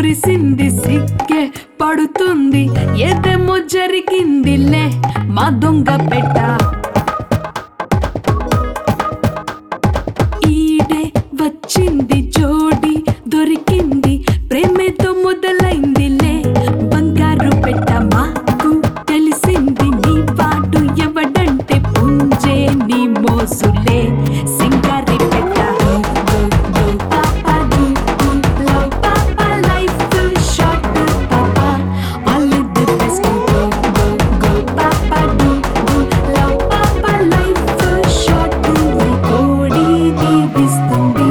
కురిసింది సిక్కే పడుతుంది ఏదేమో జరిగిందిలే మా దొంగ పెట్ట ఈడే వచ్చింది జోడి దొరికింది ప్రేమతో మొదలైందిలే బంగారు పెట్ట మాకు తెలిసింది నీ పాటు ఎవడంటే పుంజే నీ మోసులే సింగారి పెట్ట పాపా డు లవ్ పాపా లైఫ్ షార్ట్ పాపా all the best go go go పాపా డు లవ్ పాపా లైఫ్ షార్ట్ కోడి దీవిస్తుంది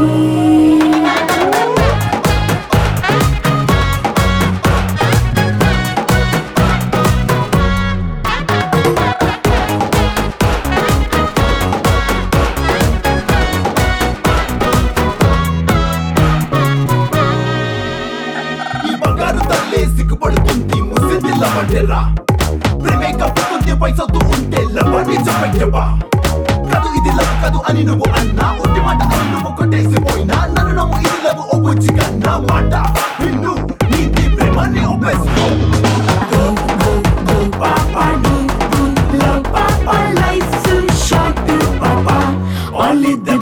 ఈ బంగారు తల్లి సిగ్గుపడుతుంది ముసింది లవంటెరా ప్రేమే కప్పుతుంది పైసతో ఉంటే లవని చెప్పెట్టవా కదు ఇది లవ్ కదు అని నువ్వు అన్నా ఒట్టి మాట అని నువ్వు కొట్టేసిపోయినా నన్ను నమ్ము ఇది లవ్ ఓ బుజ్జిగా నా మాట నిన్ను నీతి ప్రేమని ఒప్పేసుకో Go, go, go, papa, do, do, love, papa, life, short, papa, only the